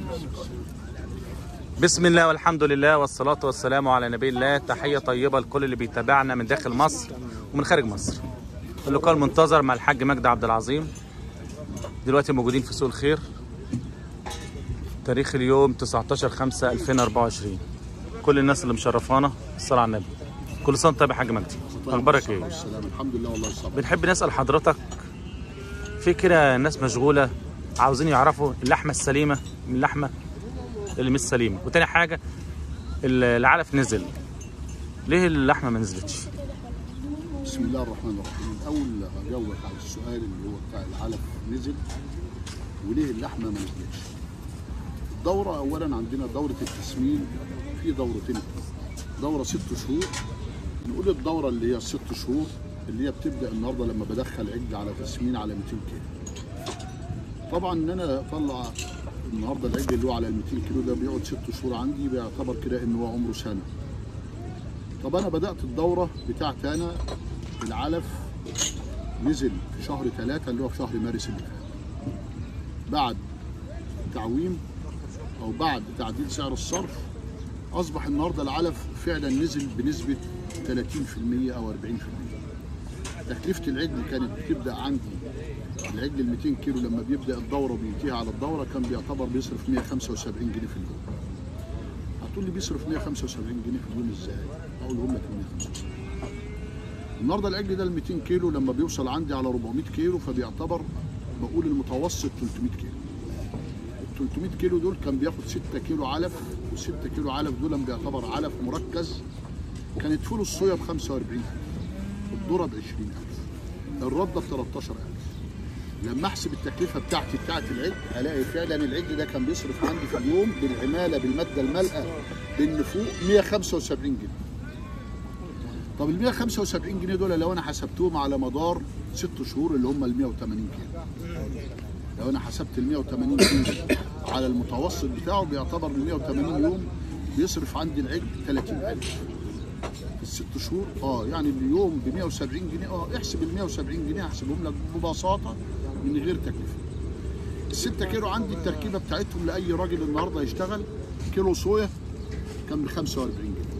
بسم الله والحمد لله والصلاة والسلام على نبي الله تحية طيبة لكل اللي بيتابعنا من داخل مصر ومن خارج مصر اللقاء المنتظر مع الحاج مجدي عبد العظيم دلوقتي موجودين في سوق الخير تاريخ اليوم 19 5 2024 كل الناس اللي مشرفانا الصلاة على النبي كل سنة طيب يا حاج مجدي اخبارك ايه السلام الحمد لله والله الصبر بنحب نسأل حضرتك في كده ناس مشغولة عاوزين يعرفوا اللحمة السليمة من اللحمة اللي مش سليمة وتاني حاجة ال- العلف نزل ليه اللحمة ما نزلتش؟ بسم الله الرحمن الرحيم الاول هجاوبك على السؤال اللي هو بتاع العلف نزل وليه اللحمه ما نزلتش الدوره اولا عندنا دوره التسمين في دورتين دوره ست شهور نقول الدوره اللي هي الست شهور اللي هي بتبدا النهارده لما بدخل عجل على تسمين على 200 كيلو طبعا ان انا اطلع النهارده العجل اللي هو على ال 200 كيلو ده بيقعد ست شهور عندي بيعتبر كده ان هو عمره سنه طب انا بدات الدوره بتاعتي انا العلف نزل في شهر ثلاثة اللي هو في شهر مارس اللي فات بعد تعويم او بعد تعديل سعر الصرف اصبح النهارده العلف فعلا نزل بنسبه 30% او 40% تكلفه العجل كانت بتبدا عندي العجل ال 200 كيلو لما بيبدا الدوره وبينتهي على الدوره كان بيعتبر بيصرف 175 جنيه في اليوم هتقول لي بيصرف 175 جنيه في اليوم ازاي؟ اقول لك 175 النهارده العجل ده ال 200 كيلو لما بيوصل عندي على 400 كيلو فبيعتبر بقول المتوسط 300 كيلو ال 300 كيلو دول كان بياخد 6 كيلو علف وال6 كيلو علف دول بيعتبر علف مركز كانت فول الصويا ب 45000 الذره ب 20000 الرده ب 13000 لما احسب التكلفه بتاعتي بتاعت العجل الاقي فعلا العجل ده كان بيصرف عندي في اليوم بالعماله بالماده المالئه بالنفوق 175 جنيه طب ال 175 جنيه دول لو انا حسبتهم على مدار ست شهور اللي هم ال 180 كيلو لو انا حسبت ال 180 كيلو على المتوسط بتاعه بيعتبر ال 180 يوم بيصرف عندي العجل 30000 في الست شهور اه يعني اليوم ب 170 جنيه اه احسب ال 170 جنيه هحسبهم لك ببساطه من غير تكلفه الستة كيلو عندي التركيبه بتاعتهم لاي راجل النهارده يشتغل كيلو صويا كان ب 45 جنيه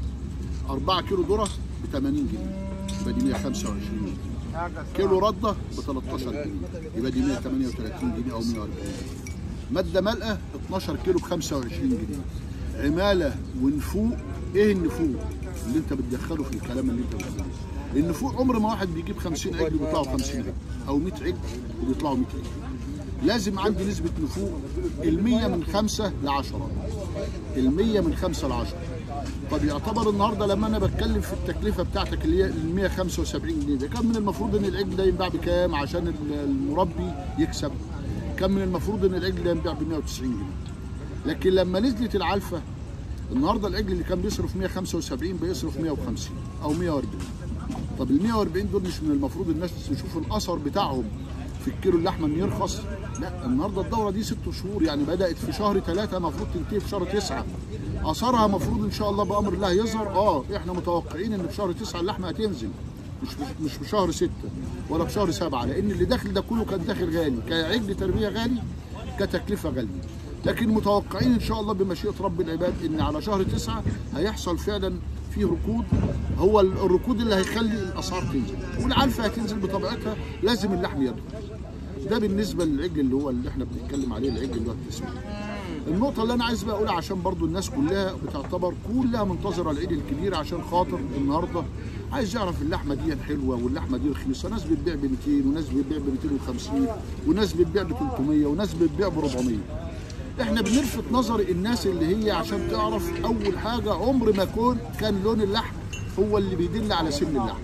4 كيلو ذره ب 80 جنيه يبقى دي 125 جنيه كيلو رده ب 13 جنيه يبقى دي 138 جنيه او 140 جنيه ماده مالئه 12 كيلو ب 25 جنيه عماله ونفوق ايه النفوق اللي انت بتدخله في الكلام اللي انت بتقوله النفوق عمر ما واحد بيجيب 50 عجل وبيطلعوا 50 عجل او 100 عجل وبيطلعوا 100 عجل لازم عندي نسبة نفوق ال 100 من 5 ل 10 ال 100 من 5 ل 10 طب يعتبر النهارده لما انا بتكلم في التكلفه بتاعتك اللي هي ال 175 جنيه ده كان من المفروض ان العجل ده ينباع بكام عشان ال- المربي يكسب كان من المفروض ان العجل ده ينباع ب 190 جنيه لكن لما نزلت العلفه النهارده العجل اللي كان بيصرف 175 بيصرف 150 او 140 طب ال 140 دول مش من المفروض الناس تشوف الاثر بتاعهم في الكيلو اللحمه ان يرخص لا النهارده الدوره دي ست شهور يعني بدات في شهر ثلاثه المفروض تنتهي في شهر تسعه اثرها المفروض ان شاء الله بامر الله يظهر اه احنا متوقعين ان في شهر تسعه اللحمه هتنزل مش مش مش في شهر سته ولا في شهر سبعه لان اللي داخل ده كله كان داخل غالي كعجل تربيه غالي كتكلفه غاليه لكن متوقعين ان شاء الله بمشيئه رب العباد ان على شهر تسعه هيحصل فعلا فيه ركود هو الركود اللي هيخلي الاسعار تنزل والعلفه هتنزل بطبيعتها لازم اللحم يدخل ده بالنسبه للعجل اللي هو اللي احنا بنتكلم عليه العجل اللي هو التسمين النقطة اللي أنا عايز بقى أقولها عشان برضو الناس كلها بتعتبر كلها منتظرة العيد الكبير عشان خاطر النهاردة عايز يعرف اللحمة دي حلوة واللحمة دي رخيصة ناس بتبيع ب 200 وناس بتبيع ب 250 وناس بتبيع ب 300 وناس بتبيع ب 400 احنا بنلفت نظر الناس اللي هي عشان تعرف أول حاجة عمر ما كون كان لون اللحم هو اللي بيدل على سن اللحم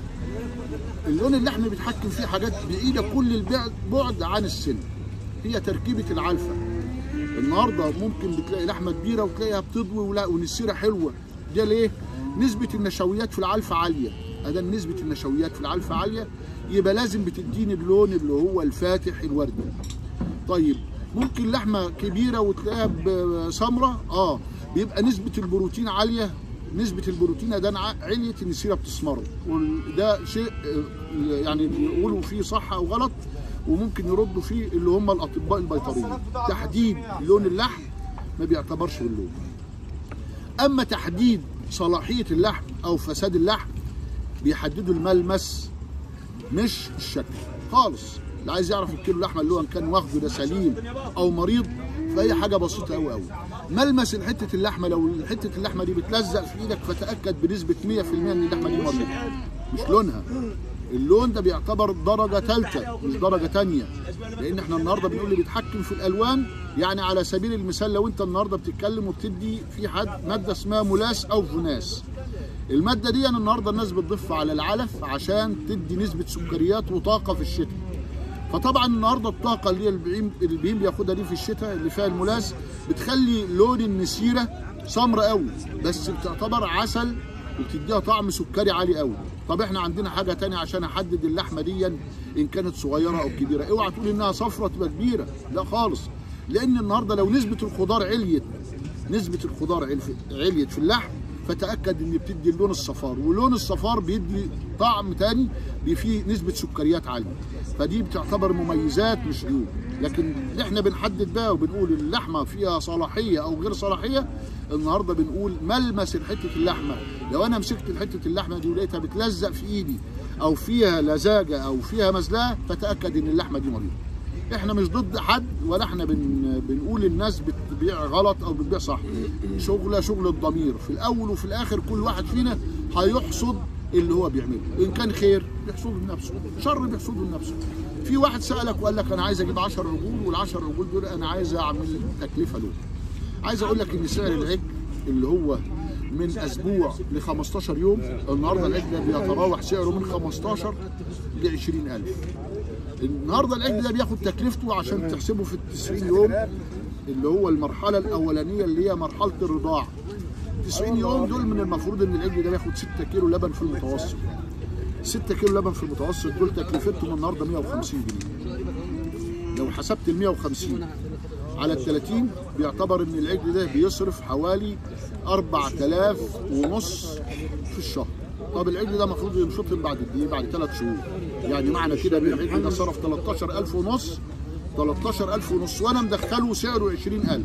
اللون اللحم بيتحكم فيه حاجات بعيدة كل البعد بعد عن السن هي تركيبة العلفة النهارده ممكن بتلاقي لحمه كبيره وتلاقيها بتضوي ولا ونسيرها حلوه ده ليه؟ نسبه النشويات في العلفه عاليه ادام نسبه النشويات في العلفه عاليه يبقى لازم بتديني اللون اللي هو الفاتح الوردي طيب ممكن لحمه كبيره وتلاقيها ب- سمراء اه بيبقى نسبه البروتين عاليه نسبه البروتين ده عليت النسيره بتسمر وده شيء آه، يعني بيقولوا فيه صح او غلط وممكن يردوا فيه اللي هم الاطباء البيطريين تحديد لون اللحم ما بيعتبرش باللون اما تحديد صلاحيه اللحم او فساد اللحم بيحددوا الملمس مش الشكل خالص اللي عايز يعرف الكيلو اللحمه اللي هو إن كان واخده ده سليم او مريض فهي حاجه بسيطه قوي قوي ملمس حته اللحمه لو حته اللحمه دي بتلزق في ايدك فتاكد بنسبه 100% ان اللحمه دي مريضه مش لونها اللون ده بيعتبر درجة ثالثة مش درجة تانية لأن احنا النهاردة بنقول اللي بيتحكم في الألوان يعني على سبيل المثال لو أنت النهاردة بتتكلم وبتدي في حد مادة اسمها مولاس أو فوناس المادة دي أنا النهاردة الناس بتضيفها على العلف عشان تدي نسبة سكريات وطاقة في الشتاء فطبعا النهارده الطاقه اللي هي البهيم البهيم بياخدها دي في الشتاء اللي فيها الملاس بتخلي لون النسيره سمر قوي بس بتعتبر عسل وبتديها طعم سكري عالي قوي طب احنا عندنا حاجه تانية عشان احدد اللحمه دي ان كانت صغيره او كبيره اوعى تقول انها صفرة تبقى كبيره لا خالص لان النهارده لو نسبه الخضار عليت نسبه الخضار عل- عليت في اللحم فتاكد ان بتدي اللون الصفار ولون الصفار بيدي طعم تاني بي- فيه نسبه سكريات عاليه فدي بتعتبر مميزات مش عيوب لكن اللي احنا بنحدد بقى وبنقول اللحمه فيها صلاحيه او غير صلاحيه النهارده بنقول ملمس حته اللحمه لو انا مسكت حته اللحمه دي ولقيتها بتلزق في ايدي او فيها لزاجه او فيها مزلقه فتاكد ان اللحمه دي مريضه احنا مش ضد حد ولا احنا بن بنقول الناس بتبيع غلط او بتبيع صح شغله شغل الضمير في الاول وفي الاخر كل واحد فينا هيحصد اللي هو بيعمله ان كان خير بيحصده لنفسه شر بيحصده لنفسه في واحد سالك وقال لك انا عايز اجيب 10 عجول وال10 عجول دول انا عايز اعمل تكلفه له عايز اقول لك ان سعر العجل اللي هو من اسبوع ل 15 يوم النهارده العجل ده بيتراوح سعره من 15 ل 20000 النهارده العجل ده بياخد تكلفته عشان تحسبه في ال 90 يوم اللي هو المرحله الاولانيه اللي هي مرحله الرضاع 90 يوم دول من المفروض ان العجل ده بياخد 6 كيلو لبن في المتوسط 6 كيلو لبن في المتوسط دول تكلفتهم النهارده 150 جنيه لو حسبت ال 150 على ال 30 بيعتبر ان العجل ده بيصرف حوالي 4000 ونص في الشهر طب العجل ده المفروض ينشطم بعد قد ايه؟ بعد ثلاث شهور يعني معنى كده ان العجل ده صرف 13000 ونص 13000 ونص وانا مدخله سعره 20000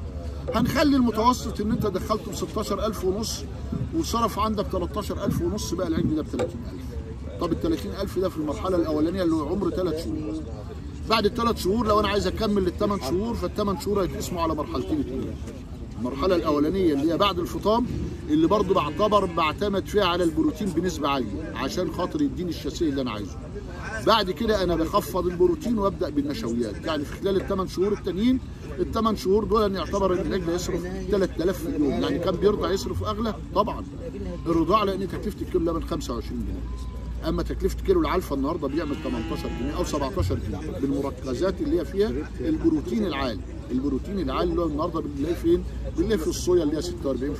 هنخلي المتوسط ان انت دخلته ب 16000 ونص وصرف عندك 13000 ونص بقى العجل ده ب 30000 طب ال 30000 ده في المرحله الاولانيه اللي هو عمر ثلاث شهور بعد الثلاث شهور لو انا عايز اكمل للثمان شهور فالثمان شهور هيتقسموا على مرحلتين اتنين المرحله الاولانيه اللي هي بعد الفطام اللي برضو بعتبر بعتمد فيها على البروتين بنسبه عاليه عشان خاطر يديني الشاسيه اللي انا عايزه بعد كده انا بخفض البروتين وابدا بالنشويات يعني في خلال الثمان شهور التانيين الثمان شهور دول يعتبر ان العجل يصرف 3000 في اليوم يعني كان بيرضع يصرف اغلى طبعا الرضاعه لان تكلفه الكيلو لبن 25 جنيه اما تكلفه كيلو العلفه النهارده بيعمل 18 جنيه او 17 جنيه بالمركزات اللي هي فيها البروتين العالي البروتين العالي اللي هو النهارده بنلاقيه فين؟ بنلاقيه في الصويا اللي هي 46%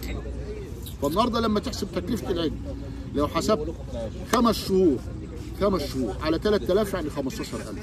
فالنهارده لما تحسب تكلفه العجل لو حسبت خمس شهور خمس شهور على 3000 يعني 15000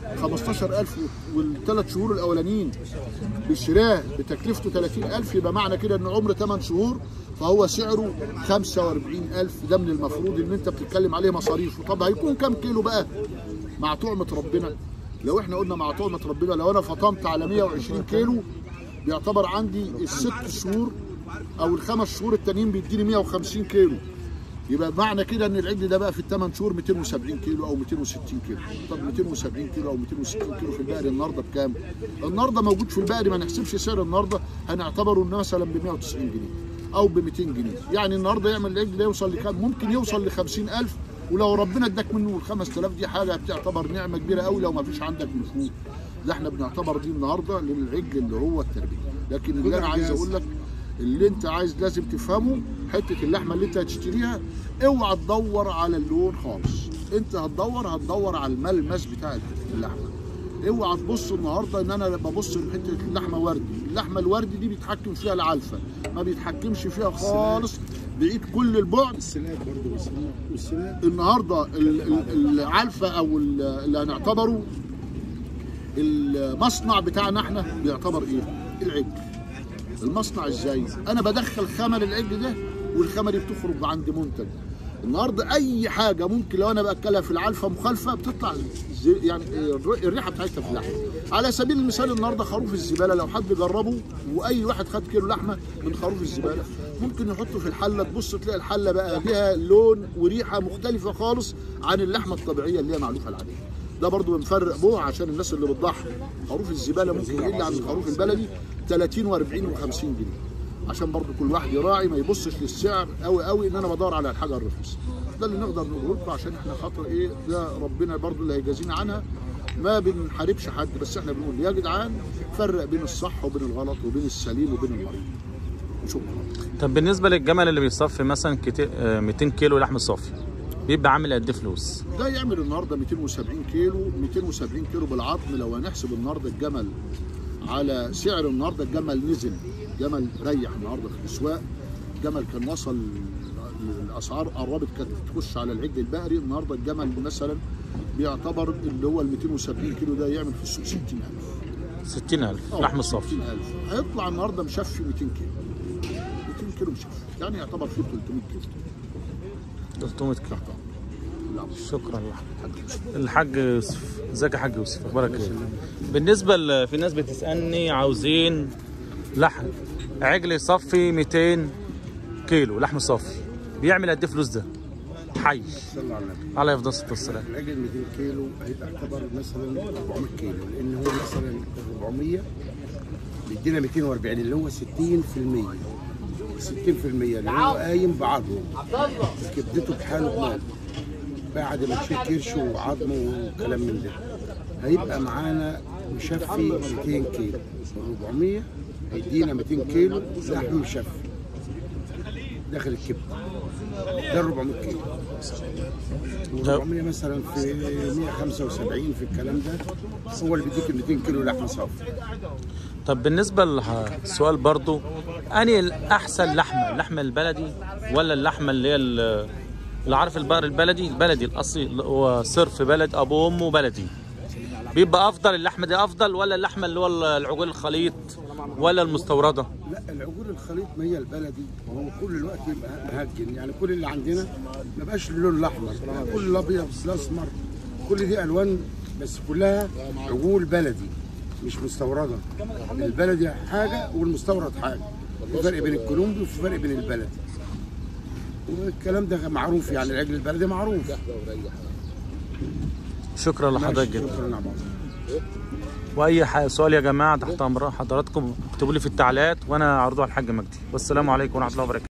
15000 والثلاث شهور الاولانيين بشراه بتكلفته 30000 يبقى معنى كده ان عمر 8 شهور فهو سعره 45000 ده من المفروض ان انت بتتكلم عليه مصاريفه طب هيكون كام كيلو بقى مع طعمه ربنا لو احنا قلنا مع طعمه ربنا لو انا فطمت على 120 كيلو بيعتبر عندي الست شهور او الخمس شهور التانيين بيديني 150 كيلو يبقى معنى كده ان العجل ده بقى في الثمان شهور 270 كيلو او 260 كيلو طب 270 كيلو او 260 كيلو في البقري النهارده بكام النهارده موجود في البقري ما نحسبش سعر النهارده هنعتبره انه مثلا ب 190 جنيه او ب 200 جنيه يعني النهارده يعمل العجل ده يوصل لكام ممكن يوصل ل 50000 ولو ربنا اداك منه ال 5000 دي حاجه بتعتبر نعمه كبيره قوي لو ما فيش عندك نفوذ ده احنا بنعتبر دي النهارده للعجل اللي هو التربيه لكن اللي انا عايز اقول لك اللي انت عايز لازم تفهمه حته اللحمه اللي انت هتشتريها اوعى تدور على اللون خالص انت هتدور هتدور على الملمس بتاع اللحمه اوعى تبص النهارده ان انا ببص لحته اللحمه وردي اللحمه الوردي دي بيتحكم فيها العلفه ما بيتحكمش فيها خالص بعيد كل البعد السلاب برضه والسلاب والسلاب النهارده ال- ال- العلفه او ال- اللي هنعتبره المصنع بتاعنا احنا بيعتبر ايه؟ العجل المصنع ازاي؟ انا بدخل خامه للعجل ده والخامه دي بتخرج عند منتج النهارده اي حاجه ممكن لو انا باكلها في العلفه مخالفه بتطلع زي يعني الر- الريحه بتاعتها في اللحم على سبيل المثال النهارده خروف الزباله لو حد جربه واي واحد خد كيلو لحمه من خروف الزباله ممكن يحطه في الحله تبص تلاقي الحله بقى ليها لون وريحه مختلفه خالص عن اللحمه الطبيعيه اللي هي معلوفه العاديه ده برضو بنفرق به عشان الناس اللي بتضحي خروف الزباله ممكن يقل عن الخروف البلدي 30 و40 و50 جنيه عشان برضو كل واحد يراعي ما يبصش للسعر قوي قوي ان انا بدور على الحاجه الرخيصه ده اللي نقدر نقوله لكم عشان احنا خاطر ايه ده ربنا برضو اللي هيجازينا عنها ما بنحاربش حد بس احنا بنقول يا جدعان فرق بين الصح وبين الغلط وبين السليم وبين المريض شكرا طب بالنسبه للجمل اللي بيصفي مثلا كتي- آه، 200 كيلو لحم صافي بيبقى عامل قد ايه فلوس ده يعمل النهارده 270 كيلو 270 كيلو بالعظم لو هنحسب النهارده الجمل على سعر النهارده الجمل نزل جمل ريح النهارده في الاسواق الجمل كان وصل الاسعار قربت كانت تخش على العجل البقري النهارده الجمل مثلا بيعتبر اللي هو ال 270 كيلو ده يعمل في السوق 60000 60000 آه، لحم صافي 60000 هيطلع النهارده مشفي 200 كيلو 200 كيلو مشفي يعني يعتبر فيه 300 كيلو 300 كيلو لا شكرا لحضرتك الحاج يوسف ازيك يا حاج يوسف اخبارك ايه بالنسبه ل... في ناس بتسالني عاوزين لحم عجل يصفي 200 كيلو لحم صافي بيعمل قد ايه فلوس ده حي صلى على النبي على افضل الصلاه والسلام العجل 200 كيلو هيبقى يعتبر مثلا 400 كيلو لان هو مثلا ال 400 بيدينا 240 اللي هو 60% 60% اللي هو قايم بعظمه كبدته بحاله بمال بعد ما تشيل كرشه وعظمه وكلام من ده هيبقى معانا مشفي 200 كيلو 400 هيدينا 200 كيلو لحم مشفي داخل الكبده ده 400 كيلو ده- 400 مثلا في 175 في الكلام ده هو اللي بيديك ال 200 كيلو لحمه صافي طب بالنسبه للسؤال برضو اني الاحسن لحمه اللحمه البلدي ولا اللحمه اللي هي ال- اللي عارف البقر البلدي البلدي الاصلي اللي هو صرف بلد ابو وامه بلدي بيبقى افضل اللحمه دي افضل ولا اللحمه اللي هو العجول الخليط ولا المستورده لا العجول الخليط ما هي البلدي وهو كل الوقت يبقى مهجن يعني كل اللي عندنا ما بقاش اللون الاحمر كل الابيض الاسمر كل دي الوان بس كلها عجول بلدي مش مستورده البلدي حاجه والمستورد حاجه في فرق بين الكولومبي وفي فرق بين البلدي والكلام ده معروف يعني العجل البلدي معروف شكرا لحضرتك جدا شكرا يا عمار. واي ح- سؤال يا جماعه تحت امر حضراتكم اكتبوا لي في التعليقات وانا اعرضه على الحاج مجدي والسلام عليكم ورحمه الله وبركاته